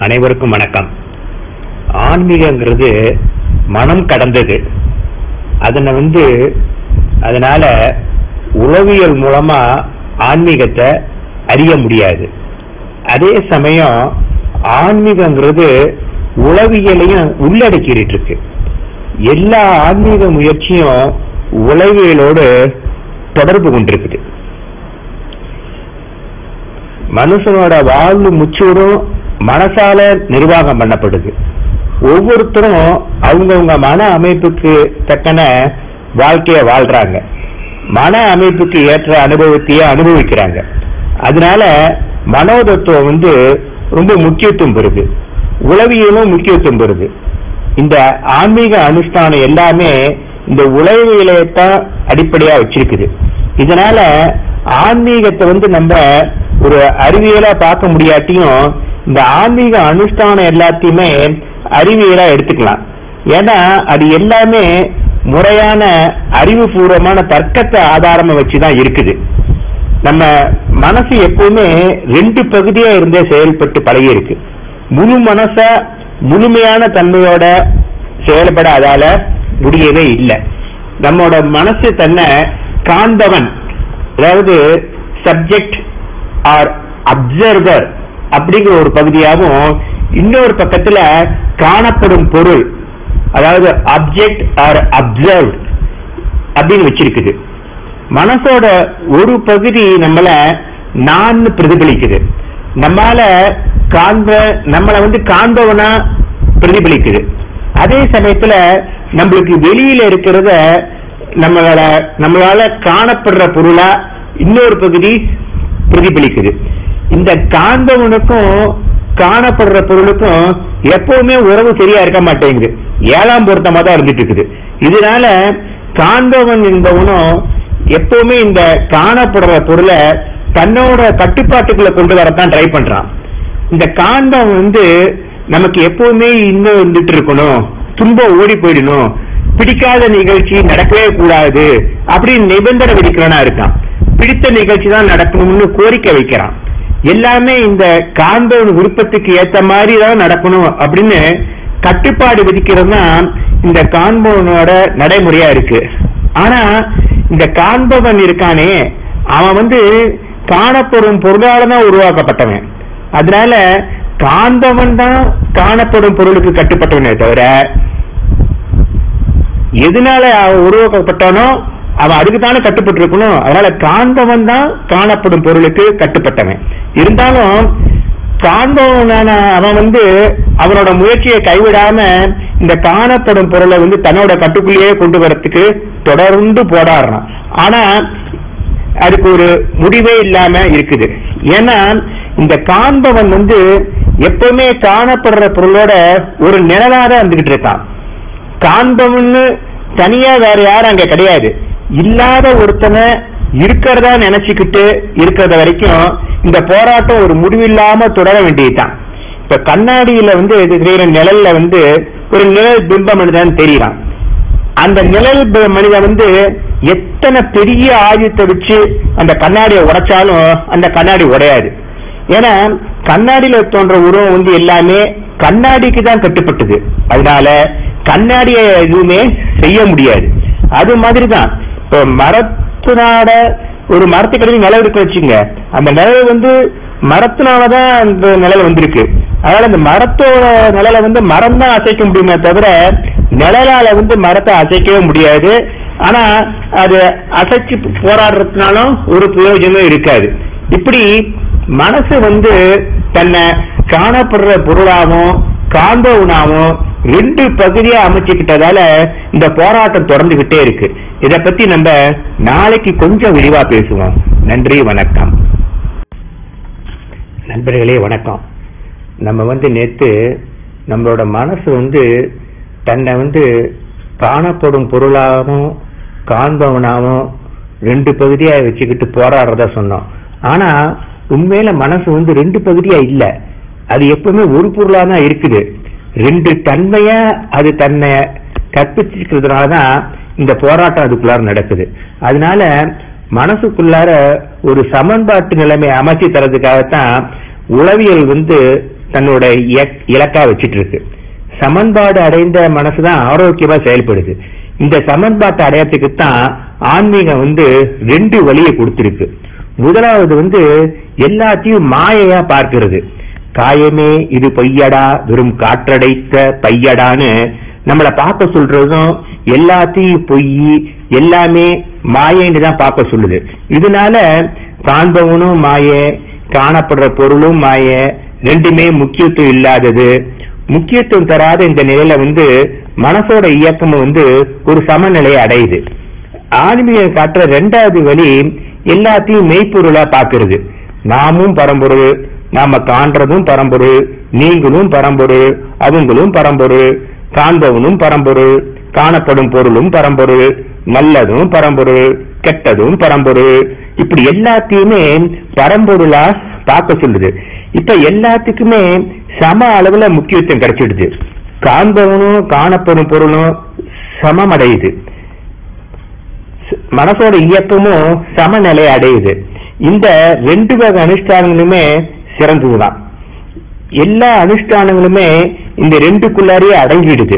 அனைவருக்கும் வணக்கம் ஆன்மீகங்கிறது மனம் கடந்தது அதனை வந்து அதனால உளவியல் மூலமா ஆன்மீகத்தை அறிய முடியாது அதே சமயம் ஆன்மீகங்கிறது உளவியலையும் உள்ளடக்கிட்டு இருக்கு எல்லா ஆன்மீக முயற்சியும் உளவியலோடு தொடர்பு கொண்டிருக்குது மனுஷனோட வாழ்வு முச்சூடும் மனசால நிர்வாகம் பண்ணப்படுது ஒவ்வொருத்தரும் அவங்கவுங்க மன அமைப்புக்கு தக்கன வாழ்க்கைய வாழ்றாங்க மன அமைப்புக்கு ஏற்ற அனுபவத்தையே அனுபவிக்கிறாங்க அதனால மனோதத்துவம் வந்து ரொம்ப முக்கியத்துவம் பெறுது உளவியலும் முக்கியத்துவம் பெறுது இந்த ஆன்மீக அனுஷ்டானம் எல்லாமே இந்த உளவியலைத்தான் அடிப்படையா வச்சிருக்குது இதனால ஆன்மீகத்தை வந்து நம்ம ஒரு அறிவியலா பார்க்க முடியாட்டியும் இந்த ஆன்மீக அனுஷ்டானம் எல்லாத்தையுமே அறிவியலா எடுத்துக்கலாம் ஏன்னா அது எல்லாமே முறையான அறிவுபூர்வமான தர்க்கத்தை ஆதாரமா வச்சுதான் இருக்குது நம்ம மனசு எப்பவுமே ரெண்டு பகுதியா இருந்தே செயல்பட்டு பழகி இருக்கு முழு மனச முழுமையான தன்மையோட செயல்பட அதால முடியவே இல்லை நம்மோட மனசு தன்னை காண்பவன் அதாவது சப்ஜெக்ட் ஆர் அப்சர்வர் அப்படிங்கிற ஒரு பகுதியாகவும் இன்னொரு பக்கத்துல காணப்படும் பொருள் அதாவது அப்ஜெக்ட் ஆர் அப்சர்வ் அப்படின்னு வச்சிருக்குது மனசோட ஒரு பகுதி நம்மள நான் பிரதிபலிக்குது நம்மால காண்ப நம்மளை வந்து காண்பவனா பிரதிபலிக்குது அதே சமயத்துல நம்மளுக்கு வெளியில இருக்கிறத நம்மளால நம்மளால காணப்படுற பொருளா இன்னொரு பகுதி பிரதிபலிக்குது இந்த காண்பவனுக்கும் காணப்படுற பொருளுக்கும் எப்பவுமே உறவு சரியா இருக்க மாட்டேங்குது ஏழாம் பொருத்தமா தான் இருந்துட்டு இருக்குது இதனால காண்பவன் என்பவனும் எப்பவுமே இந்த காணப்படுற பொருளை தன்னோட கட்டுப்பாட்டுக்குள்ள கொண்டு வரத்தான் ட்ரை பண்றான் இந்த காந்தம் வந்து நமக்கு எப்பவுமே இன்னும் இருந்துட்டு இருக்கணும் துன்பம் ஓடி போயிடணும் பிடிக்காத நிகழ்ச்சி நடக்கவே கூடாது அப்படின்னு நிபந்தனை விதிக்கிறவனா இருக்கான் பிடித்த நிகழ்ச்சி தான் நடக்கணும்னு கோரிக்கை வைக்கிறான் எல்லாமே இந்த காந்தவன் விருப்பத்துக்கு ஏத்த மாதிரி தான் நடக்கணும் அப்படின்னு கட்டுப்பாடு விதிக்கிறது தான் இந்த காண்பவனோட நடைமுறையா இருக்கு ஆனா இந்த காண்பவன் இருக்கானே அவன் வந்து காணப்படும் பொருளால தான் உருவாக்கப்பட்டவன் அதனால காண்பவன் தான் காணப்படும் பொருளுக்கு கட்டுப்பட்டவனே தவிர எதனால அவன் உருவாக்கப்பட்டானோ அவன் அதுக்கு தானே கட்டுப்பட்டு இருக்கணும் அதனால காண்பவன் தான் காணப்படும் பொருளுக்கு கட்டுப்பட்டவன் இருந்தாலும் காண்பவனான அவன் வந்து அவனோட முயற்சியை கைவிடாம இந்த காணப்படும் பொருளை வந்து தன்னோட கட்டுக்குள்ளேயே கொண்டு வரத்துக்கு தொடர்ந்து போராடுறான் ஆனா அதுக்கு ஒரு முடிவே இல்லாம இருக்குது ஏன்னா இந்த காண்பவன் வந்து எப்பவுமே காணப்படுற பொருளோட ஒரு நிழலாக இருந்துகிட்டு இருக்கான் காண்பவன்னு தனியா வேற யாரும் அங்க கிடையாது இல்லாத ஒருத்தனை இருக்கிறதா நினைச்சுக்கிட்டு இருக்கிறத வரைக்கும் இந்த போராட்டம் ஒரு முடிவில்லாம தொடர வேண்டியதுதான் இப்ப கண்ணாடியில வந்து தெரிகிற நிழல்ல வந்து ஒரு நிழல் பிம்ப மனிதன் தெரியறான் அந்த நிழல் ப- மனிதன் வந்து எத்தனை பெரிய ஆயுதத்தை வச்சு அந்த கண்ணாடியை உடைச்சாலும் அந்த கண்ணாடி உடையாது ஏன்னா கண்ணாடியில தோன்ற உருவம் வந்து எல்லாமே கண்ணாடிக்கு தான் கட்டுப்பட்டது அதனால கண்ணாடியை எதுவுமே செய்ய முடியாது அது மாதிரி தான் இப்போ மரத்தினால ஒரு மரத்துக்கடையில் நிழல் இருக்கு வச்சுங்க அந்த நிழல் வந்து மரத்தினாலதான் அந்த நிழல் வந்திருக்கு அதனால அந்த மரத்தோட நிழலை வந்து மரம் தான் அசைக்க முடியுமே தவிர நிழலால வந்து மரத்தை அசைக்கவே முடியாது ஆனா அது அசைச்சு போராடுறதுனாலும் ஒரு பிரயோஜனமும் இருக்காது இப்படி மனசு வந்து தன்னை காணப்படுற பொருளாகவும் காண்பவனாகவும் ரெண்டு பகுதியா அமைச்சுக்கிட்டதால இந்த போராட்டம் தொடர்ந்துகிட்டே இருக்கு இத பத்தி நம்ம நாளைக்கு கொஞ்சம் விரிவா பேசுவோம் நன்றி வணக்கம் நண்பர்களே வணக்கம் நம்ம வந்து நேத்து நம்மளோட மனசு வந்து தன்னை வந்து காணப்படும் பொருளாகவும் காண்பவனாகவும் ரெண்டு பகுதியா வச்சுக்கிட்டு போராடுறதா சொன்னோம் ஆனா உண்மையில மனசு வந்து ரெண்டு பகுதியா இல்ல அது எப்பவுமே ஒரு பொருளா தான் இருக்குது ரெண்டு தன்மையா அது தன்னை கற்பிச்சிருக்கிறதுனால தான் இந்த போராட்டம் அதுக்குள்ளார நடக்குது அதனால மனசுக்குள்ளார ஒரு சமன்பாட்டு நிலைமை அமைச்சு தரதுக்காகத்தான் உளவியல் வந்து தன்னோட இயக்- இலக்கா வச்சிட்டு இருக்கு சமன்பாடு அடைந்த மனசுதான் ஆரோக்கியமா செயல்படுது இந்த சமன்பாட்டை அடையறதுக்கு தான் ஆன்மீகம் வந்து ரெண்டு வழியை கொடுத்திருக்கு முதலாவது வந்து எல்லாத்தையும் மாயையா பார்க்கிறது காயமே இது பொய்யடா வெறும் காற்றடைத்த பையடான்னு நம்மளை பார்க்க சொல்றதும் எல்லாத்தையும் பொய் எல்லாமே மாயைன்னு தான் பார்க்க சொல்லுது இதனால காண்பவனும் மாயை காணப்படுற பொருளும் மாயை ரெண்டுமே முக்கியத்துவம் இல்லாதது முக்கியத்துவம் தராத இந்த நிலையில வந்து மனசோட இயக்கம் வந்து ஒரு சமநிலையை அடையுது ஆன்மீகம் காட்டுற ரெண்டாவது வழி எல்லாத்தையும் மெய்ப்பொருளா பார்க்கிறது நாமும் பரம்பொருள் நாம காண்றதும் பரம்பொருள் நீங்களும் பரம்பொருள் அவங்களும் பரம்பொருள் காண்பவனும் பரம்பொருள் காணப்படும் பொருளும் பரம்பொருள் நல்லதும் பரம்பொருள் கெட்டதும் பரம்பொருள் இப்படி எல்லாத்தையுமே பரம்பொருளா பார்க்க சொல்லுது இப்ப எல்லாத்துக்குமே சம அளவுல முக்கியத்துவம் கிடைச்சிடுது காண்பவனும் காணப்படும் பொருளும் சமமடையுது மனசோட இயக்கமும் சமநிலை அடையுது இந்த ரெண்டு வகை அனுஷ்டானங்களுமே சிறந்ததுதான் எல்லா அனுஷ்டானங்களுமே இந்த ரெண்டுக்குள்ளாரியே அடங்கிடுது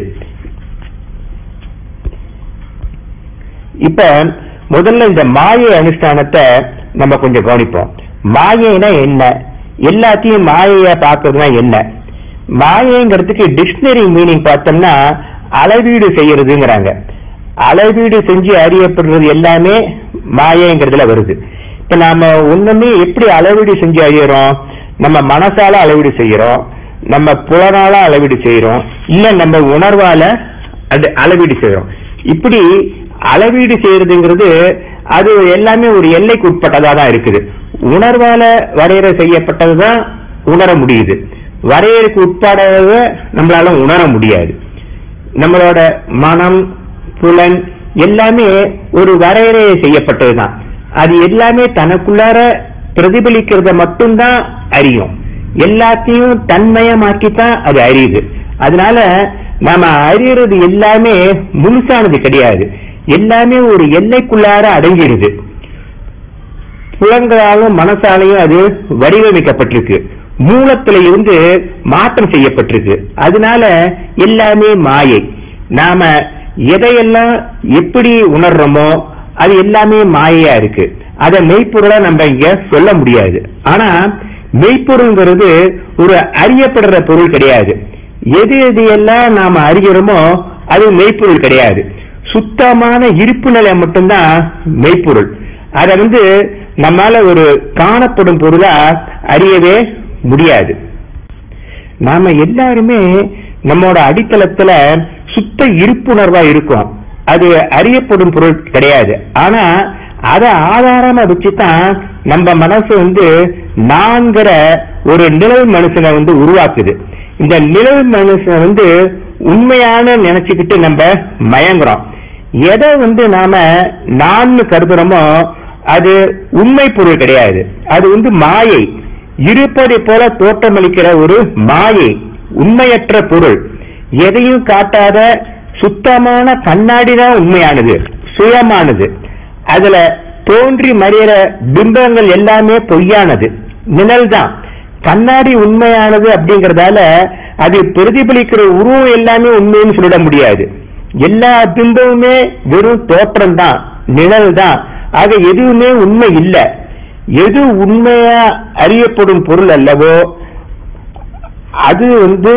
இப்ப முதல்ல இந்த மாயை அனுஷ்டானத்தை நம்ம கொஞ்சம் கவனிப்போம் மாயைனா என்ன எல்லாத்தையும் மாயையா பார்க்கறதுனா என்ன மாயைங்கிறதுக்கு டிக்ஷனரி மீனிங் பார்த்தோம்னா அளவீடு செய்யறதுங்கிறாங்க அளவீடு செஞ்சு அறியப்படுறது எல்லாமே மாயைங்கிறதுல வருது இப்ப நாம ஒண்ணுமே எப்படி அளவீடு செஞ்சு அறியறோம் நம்ம மனசால அளவீடு செய்யறோம் நம்ம புலனால அளவீடு செய்யறோம் இல்ல நம்ம உணர்வால அது அளவீடு செய்யறோம் இப்படி அளவீடு செய்யறதுங்கிறது அது எல்லாமே ஒரு எல்லைக்கு உட்பட்டதா தான் இருக்குது உணர்வால வரையறை செய்யப்பட்டதுதான் உணர முடியுது வரையறைக்கு உட்படாதத நம்மளால உணர முடியாது நம்மளோட மனம் புலன் எல்லாமே ஒரு வரையறை செய்யப்பட்டதுதான் அது எல்லாமே தனக்குள்ளார பிரதிபலிக்கிறத மட்டும்தான் அறியும் எல்லாத்தையும் தன்மயமாக்கித்தான் அது அறியுது அதனால நாம அறியறது எல்லாமே முழுசானது கிடையாது எல்லாமே ஒரு எல்லைக்குள்ளார அடங்கிடுது புலங்களாலும் மனசாலையும் அது வடிவமைக்கப்பட்டிருக்கு மூலத்துல இருந்து மாற்றம் செய்யப்பட்டிருக்கு அதனால எல்லாமே மாயை நாம எதையெல்லாம் எப்படி உணர்றோமோ அது எல்லாமே மாயையா இருக்கு அத மெய்ப்பொருளா நம்ம இங்க சொல்ல முடியாது ஆனா மெய்ப்பொருள்ங்கிறது ஒரு அறியப்படுற பொருள் கிடையாது எது எது எல்லாம் நாம அறிகிறோமோ அது மெய்ப்பொருள் கிடையாது சுத்தமான இருப்பு நிலை மட்டும்தான் மெய்ப்பொருள் அத வந்து நம்மால ஒரு காணப்படும் பொருளா அறியவே முடியாது நாம எல்லாருமே நம்மோட அடித்தளத்துல சுத்த இருப்புணர்வா இருக்கும் அது அறியப்படும் பொருள் கிடையாது ஆனா அத ஆதாரமா வச்சுதான் நம்ம மனசு வந்து நான்கிற ஒரு நிழல் மனுஷனை வந்து உருவாக்குது இந்த நிழல் மனுஷனை வந்து உண்மையான நினைச்சுக்கிட்டு நம்ம மயங்குறோம் எதை வந்து நாம நான் கருதுறோமோ அது உண்மை பொருள் கிடையாது அது வந்து மாயை இருப்பதை போல தோற்றமளிக்கிற ஒரு மாயை உண்மையற்ற பொருள் எதையும் காட்டாத சுத்தமான கண்ணாடி தான் உண்மையானது சுயமானது அதுல தோன்றி மறையிற பிம்பங்கள் எல்லாமே பொய்யானது நிழல் தான் கண்ணாடி உண்மையானது அப்படிங்கறதால அது பிரதிபலிக்கிற உருவம் எல்லாமே உண்மைன்னு சொல்லிட முடியாது எல்லா பிம்பமுமே வெறும் தோற்றம் தான் நிழல் தான் ஆக எதுவுமே உண்மை இல்ல எது உண்மையா அறியப்படும் பொருள் அல்லவோ அது வந்து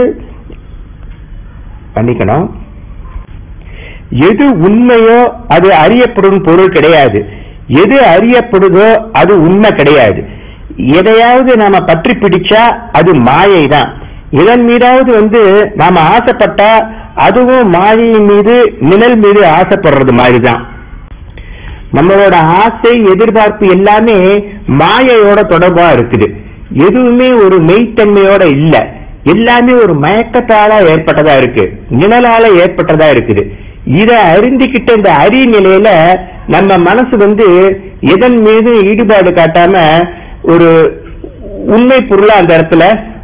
பண்ணிக்கணும் எது உண்மையோ அது அறியப்படும் பொருள் கிடையாது எது அறியப்படுதோ அது உண்மை கிடையாது எதையாவது நாம பற்றி பிடிச்சா அது மாயை தான் இதன் மீதாவது வந்து நாம ஆசைப்பட்டா அதுவும் மாயையின் மீது நிழல் மீது ஆசைப்படுறது மாதிரி தான் நம்மளோட ஆசை எதிர்பார்ப்பு எல்லாமே மாயையோட தொடர்பா இருக்குது எதுவுமே ஒரு மெய்த்தன்மையோட இல்ல எல்லாமே ஒரு மயக்கத்தால ஏற்பட்டதா இருக்கு நிழலால ஏற்பட்டதா இருக்குது இத அறிந்துகிட்ட இந்த அறி நிலையில நம்ம மனசு வந்து எதன் மீது ஈடுபாடு காட்டாம ஒரு உண்மை பொருளா அந்த இடத்துல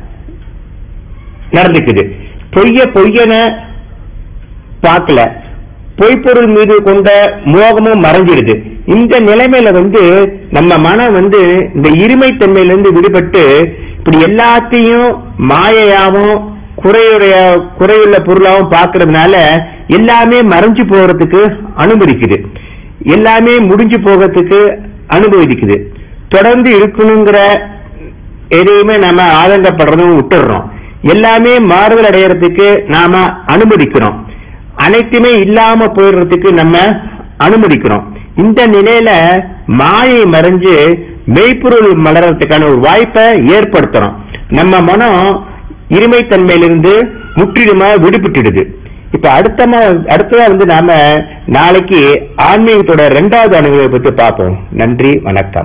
நடந்துக்குது பொய்ய பொய்யன பார்க்கல பொய்ப்பொருள் மீது கொண்ட மோகமும் மறைஞ்சிடுது இந்த நிலைமையில வந்து நம்ம மனம் வந்து இந்த இருமைத்தன்மையிலிருந்து விடுபட்டு இப்படி எல்லாத்தையும் மாயையாவும் குறையுடைய குறையுள்ள பொருளாவும் பார்க்கறதுனால எல்லாமே மறைஞ்சு போறதுக்கு அனுமதிக்குது எல்லாமே முடிஞ்சு போகிறதுக்கு அனுபவிக்குது தொடர்ந்து இருக்கணுங்கிற எதையுமே நாம ஆதங்கப்படுறதும் விட்டுடுறோம் எல்லாமே மாறுதல் அடையறதுக்கு நாம அனுமதிக்கிறோம் அனைத்துமே இல்லாம போயிடுறதுக்கு நம்ம அனுமதிக்கிறோம் இந்த நிலையில மாயை மறைஞ்சு மெய்ப்பொருள் மலர்றதுக்கான ஒரு வாய்ப்பை ஏற்படுத்துறோம் நம்ம மனம் இருமைத்தன்மையிலிருந்து முற்றிலுமா விடுபட்டுடுது இப்ப அடுத்த அடுத்ததா வந்து நாம நாளைக்கு ஆன்மீகத்தோட ரெண்டாவது அணுகுவை பத்தி பார்ப்போம் நன்றி வணக்கம்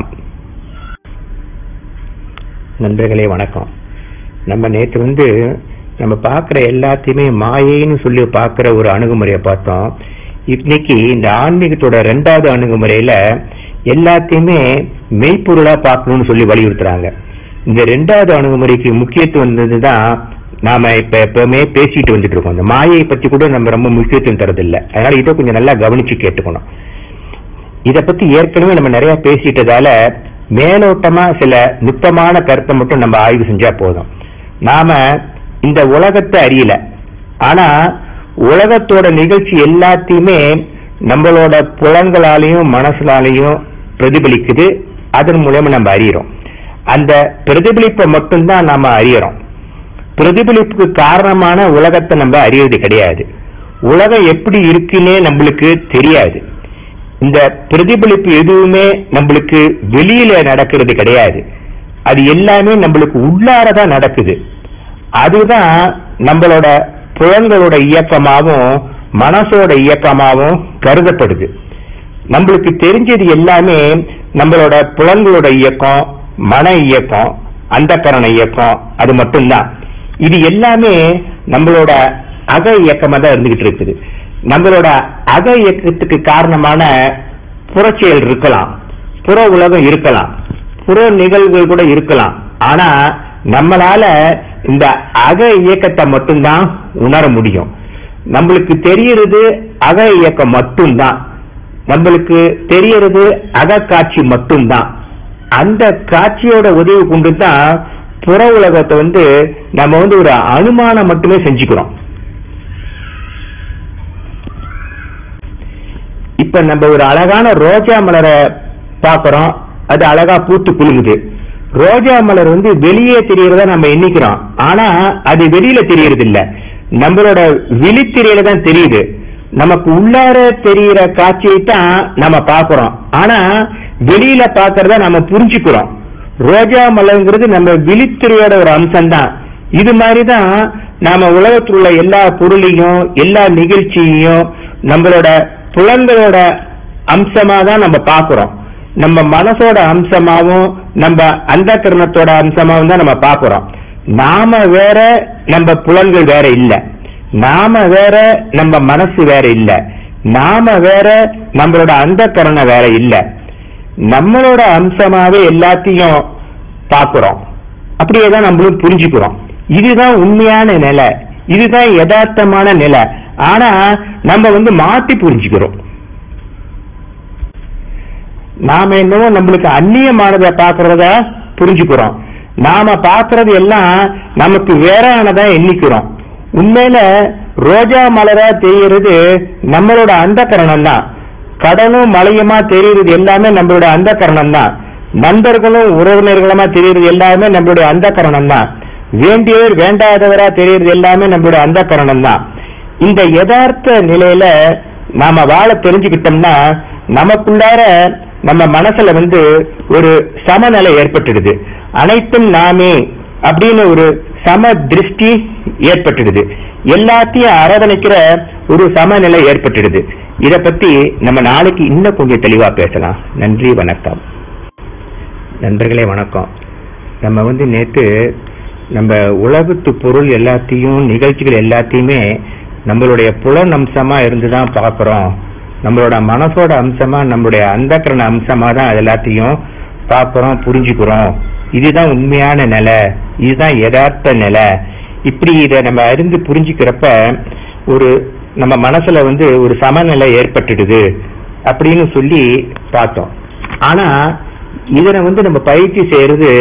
நண்பர்களே வணக்கம் நம்ம நேற்று வந்து நம்ம பார்க்குற எல்லாத்தையுமே மாயைன்னு சொல்லி பார்க்குற ஒரு அணுகுமுறையை பார்த்தோம் இன்னைக்கு இந்த ஆன்மீகத்தோட ரெண்டாவது அணுகுமுறையில எல்லாத்தையுமே மெய்ப்பொருளா பார்க்கணும்னு சொல்லி வலியுறுத்துறாங்க இந்த ரெண்டாவது அணுகுமுறைக்கு முக்கியத்துவம் வந்ததுதான் நாம இப்ப எப்பவுமே பேசிட்டு வந்துட்டு இருக்கோம் இந்த மாயை பத்தி கூட நம்ம ரொம்ப முக்கியத்துவம் தரதில்லை அதனால இதை கொஞ்சம் நல்லா கவனிச்சு கேட்டுக்கணும் இத பத்தி ஏற்கனவே நம்ம நிறைய பேசிட்டதால மேலோட்டமா சில நுட்பமான கருத்தை மட்டும் நம்ம ஆய்வு செஞ்சா போதும் நாம இந்த உலகத்தை அறியல ஆனா உலகத்தோட நிகழ்ச்சி எல்லாத்தையுமே நம்மளோட புலங்களாலையும் மனசுலாலையும் பிரதிபலிக்குது அதன் மூலமா நம்ம அறியறோம் அந்த பிரதிபலிப்பை மட்டும்தான் நாம அறியறோம் பிரதிபலிப்புக்கு காரணமான உலகத்தை நம்ம அறியறது கிடையாது உலகம் எப்படி இருக்குன்னே நம்மளுக்கு தெரியாது இந்த பிரதிபலிப்பு எதுவுமே நம்மளுக்கு வெளியில நடக்கிறது கிடையாது அது எல்லாமே நம்மளுக்கு உள்ளாரதான் நடக்குது அதுதான் நம்மளோட புலன்களோட இயக்கமாகவும் மனசோட இயக்கமாகவும் கருதப்படுது நம்மளுக்கு தெரிஞ்சது எல்லாமே நம்மளோட புலன்களோட இயக்கம் மன இயக்கம் அந்த கரண இயக்கம் அது மட்டும்தான் இது எல்லாமே நம்மளோட அக இயக்கமா தான் இருந்துகிட்டு இருக்குது நம்மளோட அக இயக்கத்துக்கு காரணமான புறச்செயல் இருக்கலாம் புற உலகம் இருக்கலாம் புற நிகழ்வுகள் கூட இருக்கலாம் ஆனா நம்மளால இந்த அக இயக்கத்தை மட்டும்தான் உணர முடியும் நம்மளுக்கு தெரியறது அக இயக்கம் மட்டும்தான் நம்மளுக்கு தெரியறது அக காட்சி மட்டும்தான் அந்த காட்சியோட உதவி கொண்டு தான் புற உலகத்தை வந்து நம்ம வந்து ஒரு அனுமானம் மட்டுமே செஞ்சுக்கிறோம் இப்ப நம்ம ஒரு அழகான ரோஜா மலரை பார்க்கறோம் அது அழகா பூத்து குலுங்குது ரோஜா மலர் வந்து வெளியே தெரியறதா நம்ம எண்ணிக்கிறோம் ஆனா அது வெளியில தெரியறது இல்ல நம்மளோட விழித்திரையில தான் தெரியுது நமக்கு உள்ளார தெரியிற காட்சியை தான் நம்ம பார்க்கறோம் ஆனா வெளியில பார்க்கறத நம்ம புரிஞ்சுக்கிறோம் ரோஜா மலர்ங்கிறது நம்ம விழித்திரையோட ஒரு அம்சம் தான் இது மாதிரிதான் நாம உலகத்தில் உள்ள எல்லா பொருளையும் எல்லா நிகழ்ச்சியையும் நம்மளோட புலன்களோட அம்சமா தான் நம்ம பார்க்கிறோம் நம்ம மனசோட அம்சமாவும் நம்ம அந்த கரணத்தோட அம்சமாவும் தான் நம்ம பார்க்கிறோம் நாம வேற நம்ம புலன்கள் வேற இல்ல நாம வேற நம்ம மனசு வேற இல்ல நாம வேற நம்மளோட அந்த கரணம் வேற இல்ல நம்மளோட அம்சமாவே எல்லாத்தையும் பார்க்கிறோம் அப்படியே தான் நம்மளும் புரிஞ்சுக்கிறோம் இதுதான் உண்மையான நிலை இதுதான் யதார்த்தமான நிலை ஆனா நம்ம வந்து மாத்தி புரிஞ்சுக்கிறோம் நாம என்னவோ நம்மளுக்கு அந்நியமானதை பாக்குறத புரிஞ்சுக்கிறோம் நாம பாக்குறது எல்லாம் நமக்கு வேறானதா எண்ணிக்கிறோம் உண்மையில ரோஜா மலரா தெரிகிறது நம்மளோட அந்த கரணம் தான் கடலும் மலையுமா தெரியுறது எல்லாமே நம்மளோட அந்த கரணம் தான் நண்பர்களும் உறவினர்களுமா தெரியுறது எல்லாமே நம்மளுடைய அந்த கரணம் தான் வேண்டியவர் வேண்டாதவரா தெரியுறது எல்லாமே நம்மளுடைய அந்த கரணம் தான் இந்த யதார்த்த நிலையில நாம வாழ தெரிஞ்சுக்கிட்டோம்னா நமக்குள்ளார நம்ம மனசுல வந்து ஒரு சமநிலை ஏற்பட்டுடுது அனைத்தும் நாமே அப்படின்னு ஒரு சம திருஷ்டி ஏற்பட்டுடுது எல்லாத்தையும் அரவணைக்கிற ஒரு சமநிலை ஏற்பட்டுடுது இத பத்தி நம்ம நாளைக்கு இன்னும் கொஞ்சம் தெளிவா பேசலாம் நன்றி வணக்கம் நண்பர்களே வணக்கம் நம்ம வந்து நேற்று நம்ம உலகத்து பொருள் எல்லாத்தையும் நிகழ்ச்சிகள் எல்லாத்தையுமே நம்மளுடைய புலன் அம்சமா இருந்து தான் பார்க்குறோம் நம்மளோட மனசோட அம்சமா நம்மளுடைய அந்தக்கரண அம்சமா தான் அது எல்லாத்தையும் பார்க்குறோம் புரிஞ்சுக்கிறோம் இதுதான் உண்மையான நிலை இதுதான் யதார்த்த நிலை இப்படி இதை நம்ம அறிந்து புரிஞ்சுக்கிறப்ப ஒரு நம்ம மனசுல வந்து ஒரு சமநிலை ஏற்பட்டுடுது அப்படின்னு சொல்லி பார்த்தோம் ஆனா இதனை வந்து நம்ம பயிற்சி செய்யறது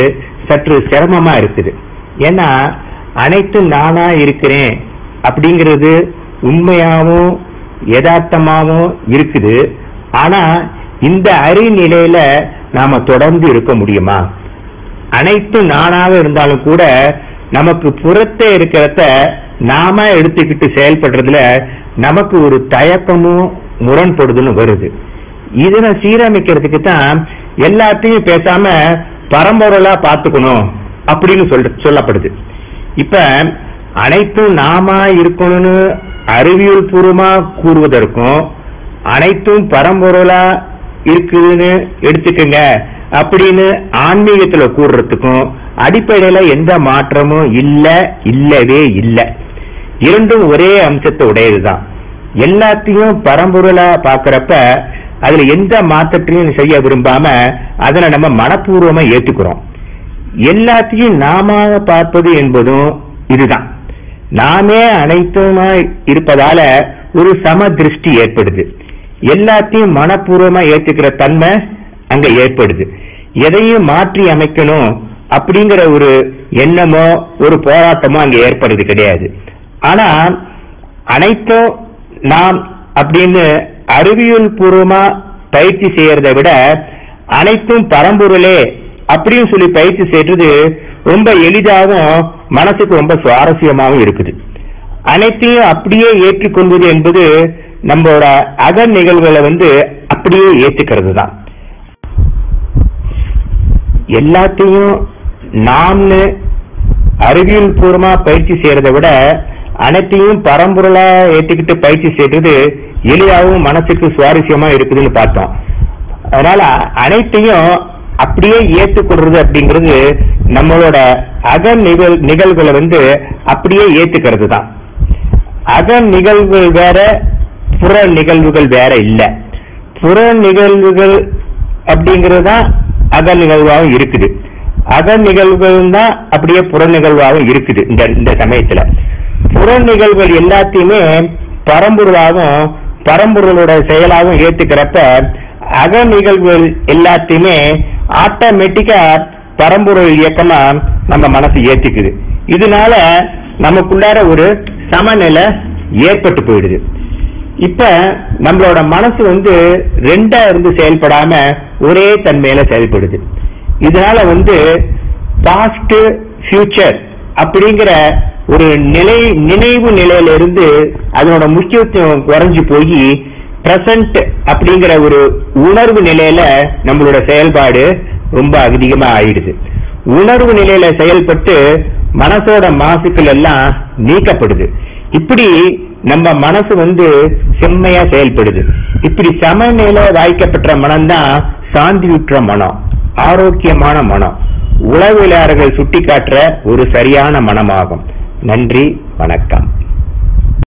சற்று சிரமமா இருக்குது ஏன்னா அனைத்தும் நானா இருக்கிறேன் அப்படிங்கிறது உண்மையாவும் யதார்த்தமாவும் இருக்குது ஆனா இந்த அறிநிலையில நாம தொடர்ந்து இருக்க முடியுமா அனைத்து நானாக இருந்தாலும் கூட நமக்கு புறத்தே இருக்கிறத நாம எடுத்துக்கிட்டு செயல்படுறதுல நமக்கு ஒரு தயக்கமும் முரண்படுதலும் வருது இதனை சீரமைக்கிறதுக்கு தான் எல்லாத்தையும் பேசாம பரம்பொருளா பார்த்துக்கணும் அப்படின்னு சொல்ற சொல்லப்படுது இப்ப அனைத்தும் நாம இருக்கணும்னு அறிவியல் பூர்வமா கூறுவதற்கும் அனைத்தும் பரம்பொருளா இருக்குதுன்னு எடுத்துக்கங்க அப்படின்னு ஆன்மீகத்துல கூறுறதுக்கும் அடிப்படையில எந்த மாற்றமும் இல்ல இல்லவே இல்ல இரண்டும் ஒரே அம்சத்தை உடையதுதான் எல்லாத்தையும் பரம்பொருளா பாக்குறப்ப அதுல எந்த மாற்றத்தையும் செய்ய விரும்பாம அதனை நம்ம மனப்பூர்வமா ஏத்துக்கிறோம் எல்லாத்தையும் நாம பார்ப்பது என்பதும் இதுதான் நாமே அனைத்துமா இருப்பதால ஒரு சம திருஷ்டி ஏற்படுது எல்லாத்தையும் மனப்பூர்வமா ஏத்துக்கிற தன்மை அங்க ஏற்படுது எதையும் மாற்றி அமைக்கணும் அப்படிங்கிற ஒரு எண்ணமோ ஒரு போராட்டமோ அங்க ஏற்படுறது கிடையாது ஆனா அனைத்தும் நாம் அப்படின்னு அறிவியல் பூர்வமா பயிற்சி செய்யறதை விட அனைத்தும் பரம்பொருளே அப்படின்னு சொல்லி பயிற்சி செய்யறது ரொம்ப எளிதாகவும் மனசுக்கு ரொம்ப சுவாரஸ்யமாகவும் இருக்குது அனைத்தையும் அப்படியே ஏற்றுக்கொள்வது என்பது நம்மளோட அக நிகழ்வுகளை வந்து அப்படியே ஏற்றுக்கிறது தான் எல்லாத்தையும் நாம்னு அறிவியல் பூர்வமா பயிற்சி செய்யறதை விட அனைத்தையும் பரம்பொருளா ஏற்றுக்கிட்டு பயிற்சி செய்யறது எளிதாகவும் மனசுக்கு சுவாரஸ்யமா இருக்குதுன்னு பார்த்தோம் அதனால அனைத்தையும் அப்படியே ஏற்றுக்கொள்றது அப்படிங்கிறது நம்மளோட அக நிகழ் நிகழ்வுகளை வந்து அப்படியே ஏத்துக்கிறது தான் அக நிகழ்வுகள் வேற புற நிகழ்வுகள் வேற இல்ல புற நிகழ்வுகள் அப்படிங்கிறது தான் அக நிகழ்வாகவும் இருக்குது அக நிகழ்வுகள் தான் அப்படியே புற நிகழ்வாகவும் இருக்குது இந்த இந்த சமயத்துல புற நிகழ்வுகள் எல்லாத்தையுமே பரம்பொருளாகவும் பரம்பொருளோட செயலாகவும் ஏத்துக்கிறப்ப அக நிகழ்வுகள் எல்லாத்தையுமே ஆட்டோமேட்டிக்கா பரம்பொருள் இயக்கமா நம்ம மனசு ஏத்துக்குது இதனால நமக்குள்ளார ஒரு சமநிலை ஏற்பட்டு போயிடுது இப்ப நம்மளோட மனசு வந்து ரெண்டா இருந்து செயல்படாம ஒரே தன்மையில செயல்படுது இதனால வந்து பாஸ்ட் ஃபியூச்சர் அப்படிங்கிற ஒரு நிலை நினைவு நிலையில இருந்து அதனோட முக்கியத்துவம் குறைஞ்சு போய் பிரசன்ட் அப்படிங்கிற ஒரு உணர்வு நிலையில நம்மளோட செயல்பாடு ரொம்ப அதிகமா ஆயிடுது உணர்வு நிலையில செயல்பட்டு மனசோட மாசுக்கள் எல்லாம் நீக்கப்படுது இப்படி நம்ம மனசு வந்து செம்மையா செயல்படுது இப்படி சமநிலை வாய்க்கப்பட்ட மனம்தான் சாந்தியுற்ற மனம் ஆரோக்கியமான மனம் உளவியலாளர்கள் சுட்டிக்காட்டுற ஒரு சரியான மனமாகும் நன்றி வணக்கம்